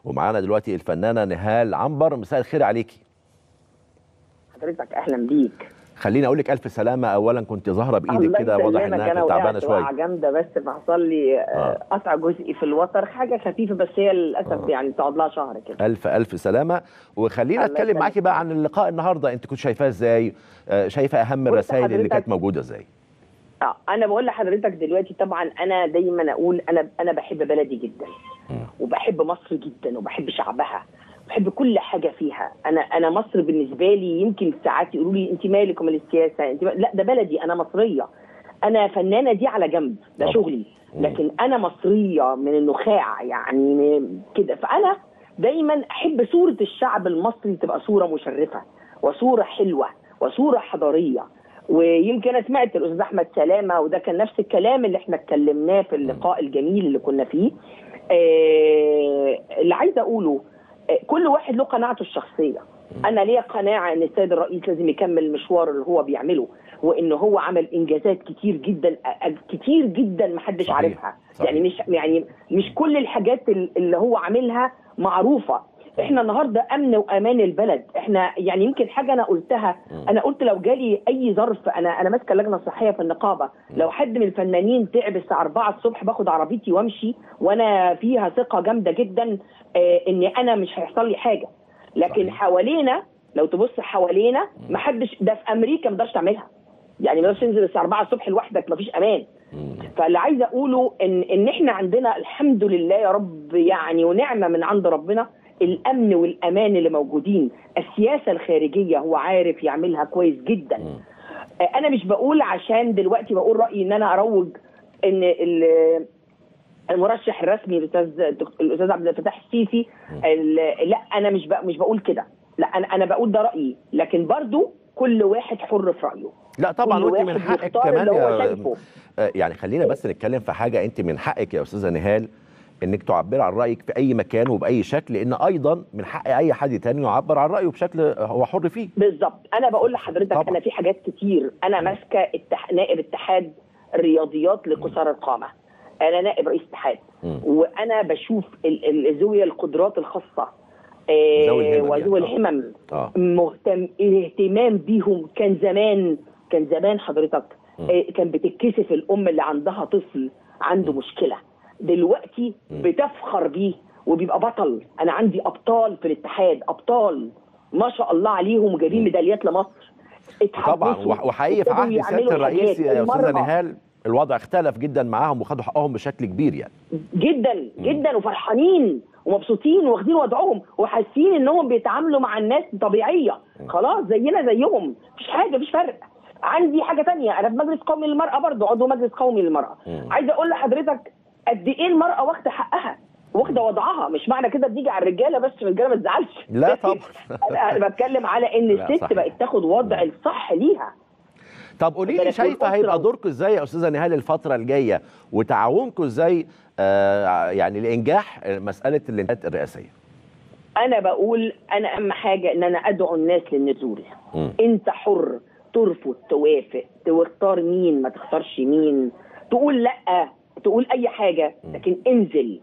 ومعانا دلوقتي الفنانه نهال عنبر مساء الخير عليكي حضرتك اهلا بيك خليني اقول لك الف سلامه اولا كنت ظاهره بايدك كده واضح انها كانت تعبانه شويه جامده بس حصل لي آه. قطع جزئي في الوتر حاجه خفيفه بس هي للاسف آه. يعني تقعد لها شهر كده الف الف سلامه وخلينا اتكلم معاكي بقى عن اللقاء النهارده انت كنت شايفاه ازاي آه شايفه اهم الرسائل اللي كانت موجوده ازاي اه انا بقول لحضرتك دلوقتي طبعا انا دايما اقول انا انا بحب بلدي جدا م. وبحب مصر جدا وبحب شعبها بحب كل حاجه فيها انا انا مصر بالنسبه لي يمكن ساعات يقولوا لي انت مالك ومال السياسه انت لا ده بلدي انا مصريه انا فنانه دي على جنب ده شغلي لكن انا مصريه من النخاع يعني كده فانا دايما احب صوره الشعب المصري تبقى صوره مشرفه وصوره حلوه وصوره حضاريه ويمكن انا سمعت الاستاذ احمد سلامه وده كان نفس الكلام اللي احنا اتكلمناه في اللقاء الجميل اللي كنا فيه آه اللي عايزه اقوله كل واحد له قناعته الشخصيه انا ليا قناعه ان السيد الرئيس لازم يكمل المشوار اللي هو بيعمله وان هو عمل انجازات كتير جدا كتير جدا ما حدش عارفها صحيح. يعني مش يعني مش كل الحاجات اللي هو عاملها معروفه احنا النهارده امن وامان البلد احنا يعني يمكن حاجه انا قلتها انا قلت لو جالي اي ظرف انا انا ماسكه اللجنه الصحيه في النقابه لو حد من الفنانين تعب الساعه 4 الصبح باخد عربيتي وامشي وانا فيها ثقه جامده جدا آه ان انا مش هيحصل لي حاجه لكن صحيح. حوالينا لو تبص حوالينا ما حدش ده في امريكا ما تقدرش تعملها يعني ما تنزل الساعه 4 الصبح لوحدك ما فيش امان فاللي عايزه اقوله ان ان احنا عندنا الحمد لله يا رب يعني ونعمه من عند ربنا الامن والامان اللي موجودين السياسه الخارجيه هو عارف يعملها كويس جدا م. انا مش بقول عشان دلوقتي بقول رايي ان انا اروج ان المرشح الرسمي الاستاذ الاستاذ عبد الفتاح السيسي لا انا مش مش بقول كده لا انا انا بقول ده رايي لكن برضو كل واحد حر في رايه لا طبعا وانت من حقك كمان يا يعني خلينا بس نتكلم في حاجه انت من حقك يا استاذه نهال انك تعبري عن رايك في اي مكان وباي شكل لان ايضا من حق اي حد تاني يعبر عن رايه بشكل هو حر فيه بالظبط انا بقول لحضرتك طبعا. انا في حاجات كتير انا ماسكه اتح... نائب اتحاد الرياضيات لقصار القامه انا نائب رئيس اتحاد وانا بشوف ذوي القدرات الخاصه آه وذوي الهمم آه. مهتم الاهتمام بيهم كان زمان كان زمان حضرتك آه كان بتتكسف الام اللي عندها طفل عنده مشكله دلوقتي بتفخر بيه وبيبقى بطل انا عندي ابطال في الاتحاد ابطال ما شاء الله عليهم وجايبين ميداليات لمصر طبعا وحقيقي في عهد سياده الرئيس يا استاذه نهال الوضع اختلف جدا معاهم وخدوا حقهم بشكل كبير يعني جدا جدا وفرحانين ومبسوطين واخدين وضعهم وحاسين انهم بيتعاملوا مع الناس طبيعيه خلاص زينا زيهم مفيش حاجه مفيش فرق عندي حاجه تانية انا في مجلس قومي للمراه برضه عضو مجلس قومي للمراه عايزه اقول لحضرتك قد ايه المراه واخده حقها واخده وضعها مش معنى كده بتيجي على الرجاله بس الرجاله ما تزعلش لا طبعا انا بتكلم على ان الست بقت تاخد وضع الصح ليها طب قولي لي شايفه هيبقى دوركم ازاي يا استاذه نهال الفتره الجايه وتعاونكم ازاي آه يعني لانجاح مساله الانتخابات الرئاسيه انا بقول انا اهم حاجه ان انا ادعو الناس للنزول م. انت حر ترفض توافق تختار مين ما تختارش مين تقول لا تقول اي حاجه لكن انزل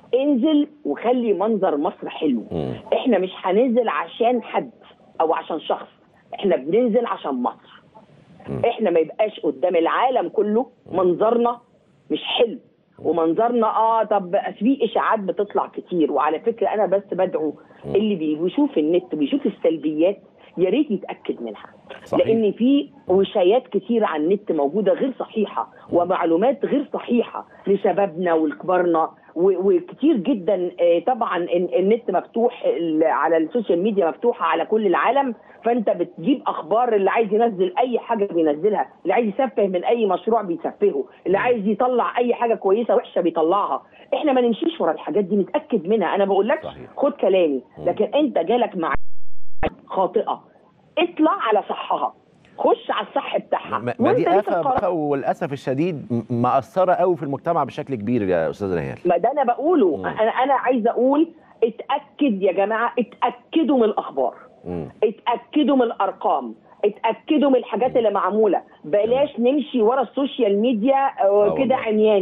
انزل وخلي منظر مصر حلو م. احنا مش هننزل عشان حد او عشان شخص احنا بننزل عشان مصر م. احنا ما يبقاش قدام العالم كله منظرنا مش حلو ومنظرنا اه طب في اشاعات بتطلع كتير وعلى فكره انا بس بدعو م. اللي بيشوف النت بيشوف السلبيات يا ريت يتاكد منها صحيح. لان في وشايات كتير على النت موجوده غير صحيحه ومعلومات غير صحيحه لشبابنا ولكبارنا وكتير جدا طبعا النت مفتوح على السوشيال ميديا مفتوحه على كل العالم فانت بتجيب اخبار اللي عايز ينزل اي حاجه بينزلها اللي عايز يسفه من اي مشروع بيسفهه اللي عايز يطلع اي حاجه كويسه وحشه بيطلعها احنا ما نمشيش ورا الحاجات دي نتاكد منها انا بقول لك خد كلامي لكن انت جالك مع خاطئه اطلع على صحها خش على الصح بتاعها ما دي آفة وللاسف الشديد مأثره قوي في المجتمع بشكل كبير يا استاذ نهال ما ده انا بقوله مم. انا انا عايزه اقول اتاكد يا جماعه اتاكدوا من الاخبار مم. اتاكدوا من الارقام اتاكدوا من الحاجات اللي معموله بلاش مم. نمشي ورا السوشيال ميديا كده عمياني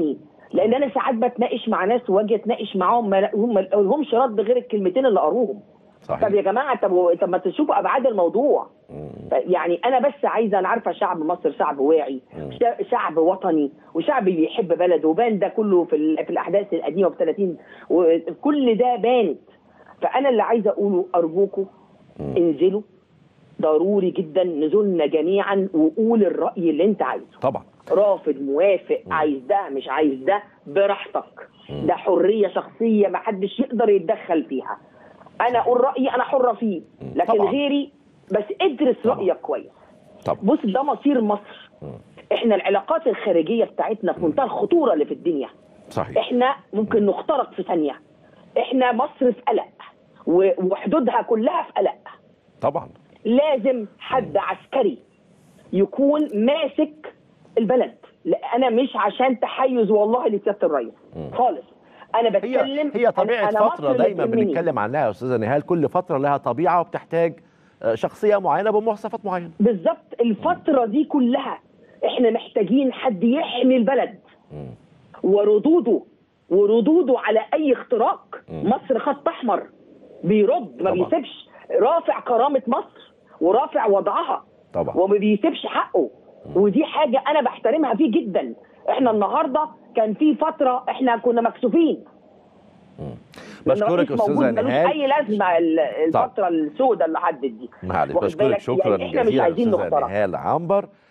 لان انا ساعات بتناقش مع ناس واجي اتناقش معاهم ما هم ما لهمش رد غير الكلمتين اللي قروهم طب صحيح يا جماعه طب طب ما تشوفوا ابعاد الموضوع يعني انا بس عايزه انا عارفه شعب مصر شعب واعي شع- شعب وطني وشعب بيحب بلده وبان ده كله في ال- في الاحداث القديمه في 30 وكل ده بانت فانا اللي عايزه اقوله ارجوكم انزلوا ضروري جدا نزولنا جميعا وقول الراي اللي انت عايزه طبعا رافض موافق عايز ده مش عايز ده براحتك ده حريه شخصيه ما حدش يقدر يتدخل فيها انا اقول رايي انا حره فيه لكن طبعاً. غيري بس ادرس طبعاً. رايك كويس طبعا بص ده مصير مصر احنا العلاقات الخارجيه بتاعتنا في منتهى الخطوره اللي في الدنيا صحيح احنا ممكن نخترق في ثانيه احنا مصر في قلق و- وحدودها كلها في قلق طبعا لازم حد عسكري يكون ماسك البلد لا انا مش عشان تحيز والله لسياده الرئيس خالص انا هي بتكلم هي طبيعه أنا- أنا فتره مصر دايما اللي تهمني. بنتكلم عنها يا استاذه نهال كل فتره لها طبيعه وبتحتاج آه، شخصيه معينه بمواصفات معينه بالظبط الفتره دي كلها احنا محتاجين حد يحمي البلد وردوده وردوده على اي اختراق مصر خط احمر بيرد ما طبعا. بيسيبش رافع كرامه مصر ورافع وضعها طبعا وما بيسيبش حقه ودي حاجه انا بحترمها فيه جدا احنا النهارده كان في فتره احنا كنا مكسوفين بشكرك الرئيس استاذه موجود ملوش نهال اي لازمه ال- الفتره السوداء اللي عدت دي معلش واخد بشكرك بالك؟ شكرا يعني احنا مش جزيلا عايزين استاذه نخترق نهال عنبر